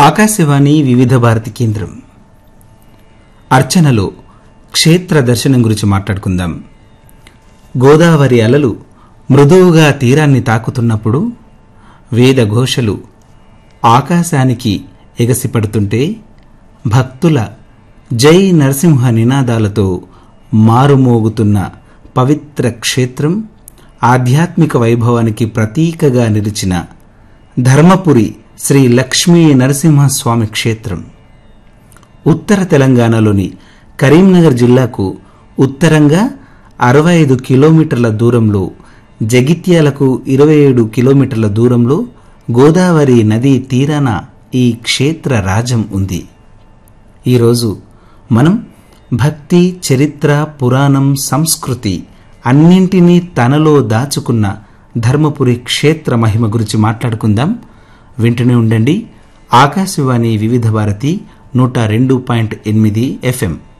ఆకాశవాణి వివిధ భారతి కేంద్రం అర్చనలో క్షేత్ర దర్శనం గురించి మాట్లాడుకుందాం గోదావరి అలలు మృదువుగా తీరాన్ని తాకుతున్నప్పుడు వేద ఘోషలు ఆకాశానికి ఎగసిపడుతుంటే భక్తుల జై నరసింహ నినాదాలతో మారుమోగుతున్న పవిత్ర క్షేత్రం ఆధ్యాత్మిక వైభవానికి ప్రతీకగా నిలిచిన ధర్మపురి శ్రీ లక్ష్మీ నరసింహస్వామి క్షేత్రం ఉత్తర తెలంగాణలోని కరీంనగర్ జిల్లాకు ఉత్తరంగా అరవై ఐదు కిలోమీటర్ల దూరంలో జగిత్యాలకు ఇరవై ఏడు కిలోమీటర్ల దూరంలో గోదావరి నదీ తీరాన ఈ క్షేత్ర రాజం ఉంది ఈరోజు మనం భక్తి చరిత్ర పురాణం సంస్కృతి అన్నింటినీ తనలో దాచుకున్న ధర్మపురి క్షేత్ర మహిమ గురించి మాట్లాడుకుందాం వింటూనే ఉండండి ఆకాశవాణి వివిధ భారతి నూట రెండు పాయింట్ ఎనిమిది ఎఫ్ఎం